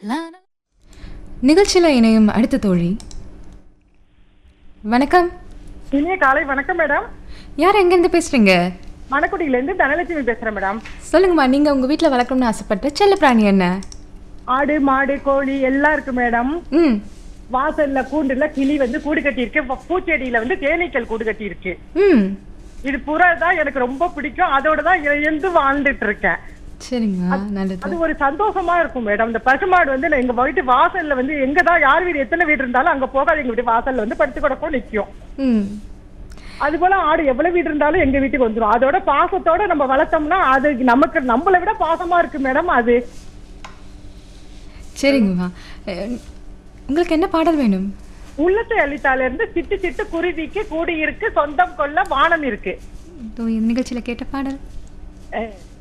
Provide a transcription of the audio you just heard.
நிகழ்ச்சியில் இணையும் அடுத்த தோழி வணக்கம் இனிய காலை வணக்கம் மேடம் யார் எங்கேருந்து பேசுறீங்க மணக்குடியில இருந்து தனலட்சுமி பேசுறேன் மேடம் சொல்லுங்கம்மா நீங்க உங்க வீட்டில் வளர்க்கணும்னு ஆசைப்பட்ட செல்ல பிராணி என்ன ஆடு மாடு கோழி எல்லாம் இருக்கு மேடம் ம் வாசல்ல கூண்டுல கிளி வந்து கூடு கட்டி இருக்கு ப- பூச்செடியில வந்து தேனீக்கள் கூடு கட்டி இருக்கு ம் இது புறா தான் எனக்கு ரொம்ப பிடிக்கும் அதோட தான் இருந்து வாழ்ந்துட்டு இருக்கேன் சரிங்கம்மா நல்லது அது ஒரு சந்தோஷமா இருக்கும் மேடம் இந்த பசுமாடு வந்து நான் எங்க வீட்டு வாசல்ல வந்து எங்க தான் யார் வீடு எத்தனை வீடு இருந்தாலும் அங்க போகாது எங்க வீட்டு வாசல்ல வந்து படுத்து கிடக்கும் நிக்கும் ம் அது போல ஆடு எவ்வளவு வீடு இருந்தாலும் எங்க வீட்டுக்கு வந்துரும் அதோட பாசத்தோட நம்ம வளர்த்தோம்னா அது நமக்கு நம்மளை விட பாசமா இருக்கு மேடம் அது சரிங்கம்மா அஹ், உங்களுக்கு என்ன பாடல் வேணும் உள்ளத்தை அளித்தால இருந்து சிட்டு சிட்டு குருவிக்கு கூடி இருக்கு சொந்தம் கொள்ள வானம் இருக்கு இதோ இந்த நிகழ்ச்சியில் கேட்ட பாடல் அஹ்